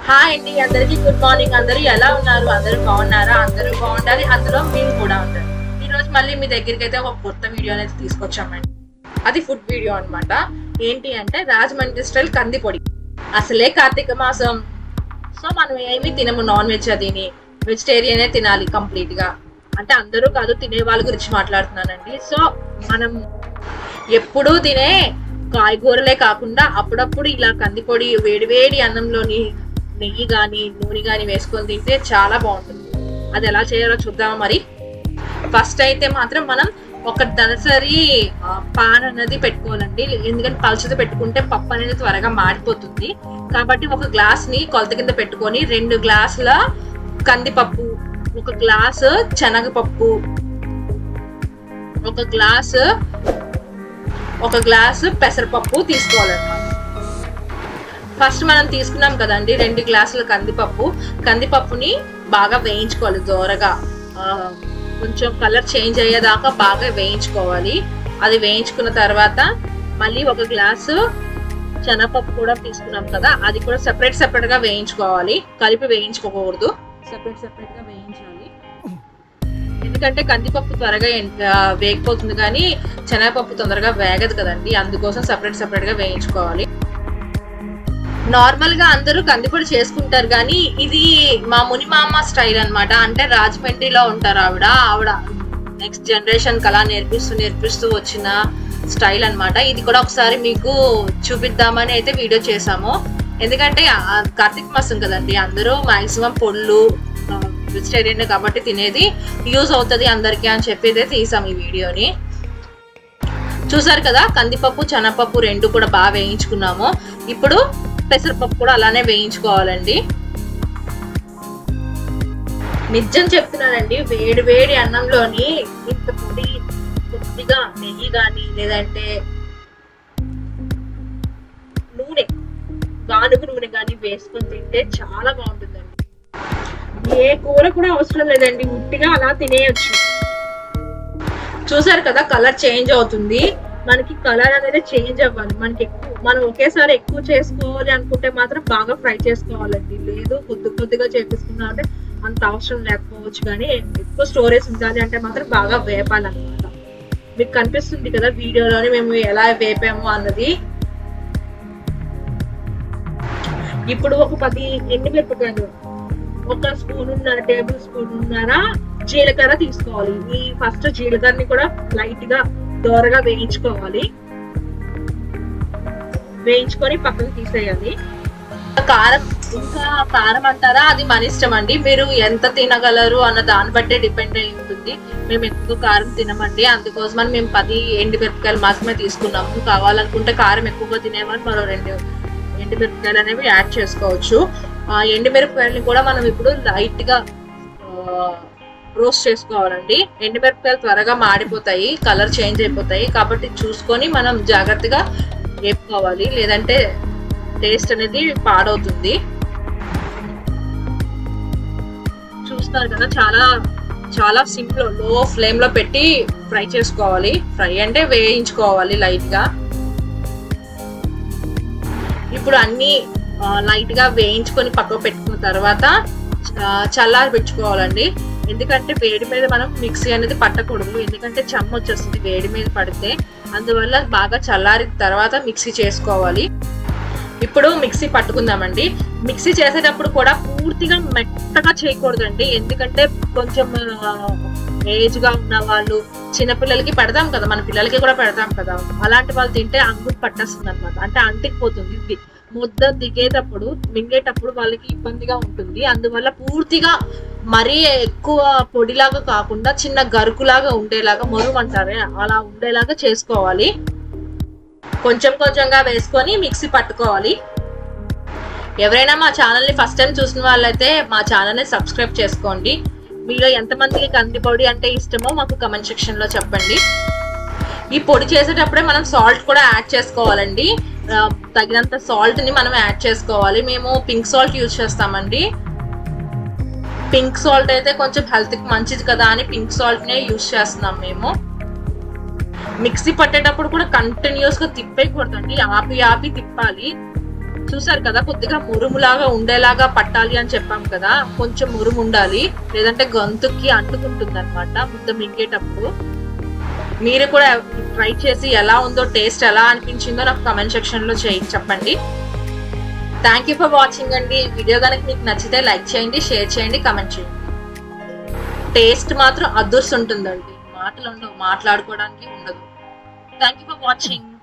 hi అండి అందరికీ good morning అందరూ ఎలా ఉన్నారు అందరూ బాగున్నారా అందరూ బాగుండాలి అందులో మీరు కూడా ఉంటారు ఈ రోజు మళ్ళీ మీ దగ్గరికి అయితే ఒక కొత్త వీడియో అనేది తీసుకొచ్చామండి అది ఫుడ్ వీడియో అన్నమాట ఏంటి అంటే రాజమండ్రి స్టైల్ కందిపొడి అసలే కార్తీక మాసం సో మనం ఏమి తినము నాన్ వెజ్ అదిని వెజిటేరియనే తినాలి కంప్లీట్ గా అంటే అందరూ కాదు తినే వాళ్ళ గురించి మాట్లాడుతున్నానండి సో మనం ఎప్పుడూ తినే కాయగూరలే కాకుండా అప్పుడప్పుడు ఇలా కందిపొడి వేడివేడి అన్నంలోని నెయ్యి కానీ నూనె కానీ వేసుకొని తింటే చాలా బాగుంటుంది అది ఎలా చేయాలో చూద్దామా మరి ఫస్ట్ అయితే మాత్రం మనం ఒక దనసరి ఆ, పాన్ అనేది పెట్టుకోవాలండి ఎందుకంటే పలుచది పెట్టుకుంటే పప్పు అనేది త్వరగా మాడిపోతుంది కాబట్టి ఒక గ్లాస్ ని కొలత కింద పెట్టుకొని రెండు గ్లాసుల కందిపప్పు ఒక గ్లాసు శనగపప్పు ఒక గ్లాసు ఒక గ్లాసు పెసరపప్పు తీసుకోవాలన్నమాట ఫస్ట్ మనం తీసుకున్నాం కదండి రెండు గ్లాసుల కందిపప్పు కందిపప్పుని బాగా వేయించుకోవాలి దోరగా ఆ, కొంచెం కలర్ చేంజ్ అయ్యేదాకా బాగా వేయించుకోవాలి అది వేయించుకున్న తర్వాత మళ్ళీ ఒక గ్లాసు శనగపప్పు కూడా తీసుకున్నాం కదా అది కూడా సెపరేట్ సెపరేట్ గా వేయించుకోవాలి కలిపి వేయించుకోకూడదు సెపరేట్ సెపరేట్ గా వేయించాలి ఎందుకంటే కందిపప్పు త్వరగా ఎన్- ఆ, వేగిపోతుంది కానీ శనగపప్పు తొందరగా వేగదు కదండి అందుకోసం సెపరేట్ సెపరేట్ గా వేయించుకోవాలి నార్మల్ గా అందరూ కందిపొడి చేసుకుంటారు కానీ ఇది మా మునిమామ స్టైల్ అన్నమాట అంటే రాజమండ్రిలో ఉంటారు ఆవిడ ఆవిడ నెక్స్ట్ జనరేషన్ కళ నేర్పిస్తూ నేర్పిస్తూ వచ్చిన స్టైల్ అన్నమాట ఇది కూడా ఒకసారి మీకు చూపిద్దామని అయితే వీడియో చేసాము ఎందుకంటే ఆ కార్తీక మాసం కదండి అందరూ మాక్సిమం పొళ్ళు వెజిటేరియన్ కాబట్టి తినేది యూజ్ అవుతుంది అందరికీ అని చెప్పి అయితే తీసాం ఈ వీడియోని చూసారు కదా కందిపప్పు శనగపప్పు రెండు కూడా బాగా వేయించుకున్నాము ఇప్పుడు పెసరపప్పు కూడా అలానే వేయించుకోవాలండి నిజం చెప్తున్నానండి వేడి వేడి అన్నంలోని ఇంత పొడి కొద్దిగా నెయ్యి కానీ లేదంటే నూనె గానుగ నూనె కానీ వేసుకొని తింటే చాలా బాగుంటుందండి ఏ కూర కూడా అవసరం లేదండి ఉట్టిగా అలా తినేయచ్చు చూసారు కదా కలర్ చేంజ్ అవుతుంది మనకి కలర్ అనేది చేంజ్ అవ్వాలి మనకి ఎక్కువ మనం ఒకేసారి ఎక్కువ చేసుకోవాలి అనుకుంటే మాత్రం బాగా ఫ్రై చేసుకోవాలండి లేదు కొద్ది కొద్దిగా చేపిస్తున్నాం అంటే అంత అవసరం లేకపోవచ్చు కానీ ఎక్కువ స్టోరేజ్ ఉండాలి అంటే మాత్రం బాగా వేపాలన్నమాట మీకు కనిపిస్తుంది కదా వీడియోలోని మేము ఎలా వేపాము అన్నది ఇప్పుడు ఒక పది ఎండుమిరపకాయలు ఒక స్పూన్ ఉన్నర టేబుల్ స్పూన్ ఉన్నర జీలకర్ర తీసుకోవాలి ఈ ఫస్ట్ జీలకర్రని కూడా లైట్ గా దోరగా వేయించుకోవాలి వేయించుకొని పక్కన తీసేయాలి కారం ఇంకా కారం అంటారా అది మన ఇష్టం అండి మీరు ఎంత తినగలరు అన్న దాన్ని బట్టే డిపెండ్ అయి ఉంటుంది మేము ఎక్కువ కారం తినమండి అందుకోసమని మేము పది ఎండు మిరపకాయలు మాత్రమే తీసుకున్నాము కావాలనుకుంటే కారం ఎక్కువగా తినేవాళ్ళు మరో రెండు ఎండు మిరపకాయలు అనేవి యాడ్ చేసుకోవచ్చు ఆ ఎండు మిరపకాయలని కూడా మనం ఇప్పుడు లైట్ గా రోస్ట్ చేసుకోవాలండి ఎండు మిరపకాయలు త్వరగా మాడిపోతాయి కలర్ చేంజ్ అయిపోతాయి కాబట్టి చూసుకొని మనం జాగ్రత్తగా వేపుకోవాలి లేదంటే టేస్ట్ అనేది పాడవుతుంది చూస్తున్నారు కదా చాలా చాలా సిమ్ లో లో ఫ్లేమ్ లో పెట్టి ఫ్రై చేసుకోవాలి ఫ్రై అంటే వేయించుకోవాలి లైట్ గా ఇప్పుడు అన్ని లైట్ గా వేయించుకొని పక్కకు పెట్టుకున్న తర్వాత చల్లారి పెట్టుకోవాలండి ఎందుకంటే వేడి మీద మనం మిక్సీ అనేది పట్టకూడదు ఎందుకంటే చెమ్మ వచ్చేస్తుంది వేడి మీద పడితే అందువల్ల బాగా చల్లారిన తర్వాత మిక్సీ చేసుకోవాలి ఇప్పుడు మిక్సీ పట్టుకుందామండి మిక్సీ చేసేటప్పుడు కూడా పూర్తిగా మెత్తగా చేయకూడదండి ఎందుకంటే కొంచెం ఏజ్ గా ఉన్న వాళ్ళు చిన్నపిల్లలకి పెడతాం కదా మన పిల్లలకి కూడా పెడతాం కదా అలాంటి వాళ్ళు తింటే అంగుడు పట్టేస్తుంది అనమాట అంటే అంటికిపోతుంది ఇది ముద్ద దిగేటప్పుడు మింగేటప్పుడు వాళ్ళకి ఇబ్బందిగా ఉంటుంది అందువల్ల పూర్తిగా మరీ ఎక్కువ పొడిలాగా కాకుండా చిన్న గరుకులాగా ఉండేలాగా మొరువు అంటారే అలా ఉండేలాగా చేసుకోవాలి కొంచెం కొంచెంగా వేసుకొని మిక్సీ పట్టుకోవాలి ఎవరైనా మా ఛానల్ని ఫస్ట్ టైం చూసిన వాళ్ళైతే మా ఛానల్ని సబ్స్క్రైబ్ చేసుకోండి మీలో ఎంతమందికి కంది పొడి అంటే ఇష్టమో మాకు కమెంట్ సెక్షన్లో చెప్పండి ఈ పొడి చేసేటప్పుడే మనం సాల్ట్ కూడా యాడ్ చేసుకోవాలండి ఆ, తగినంత సాల్ట్ ని మనం యాడ్ చేసుకోవాలి మేము పింక్ సాల్ట్ యూజ్ చేస్తామండి పింక్ సాల్ట్ అయితే కొంచెం హెల్త్ కి మంచిది కదా అని పింక్ సాల్ట్ నే యూజ్ చేస్తున్నాం మేము మిక్సీ పట్టేటప్పుడు కూడా కంటిన్యూస్ గా తిప్పేయకూడదండి ఆపి ఆపి తిప్పాలి చూసారు కదా కొద్దిగా మురుములాగా ఉండేలాగా పట్టాలి అని చెప్పాం కదా కొంచెం మురుము ఉండాలి లేదంటే గొంతుకి అంటుకుంటుంది అనమాట ముద్ద మింగేటప్పుడు మీరు కూడా ట్రై చేసి ఎలా ఉందో టేస్ట్ ఎలా అనిపించిందో నాకు కమెంట్ సెక్షన్ లో చేయి చెప్పండి థ్యాంక్ యూ ఫర్ వాచింగ్ అండి ఈ వీడియో కనుక మీకు నచ్చితే లైక్ చేయండి షేర్ చేయండి కమెంట్ చేయండి టేస్ట్ మాత్రం అదృష్టం ఉంటుందండి మాటలు ఉండవు మాట్లాడుకోవడానికి ఉండదు థ్యాంక్ యూ ఫర్ వాచింగ్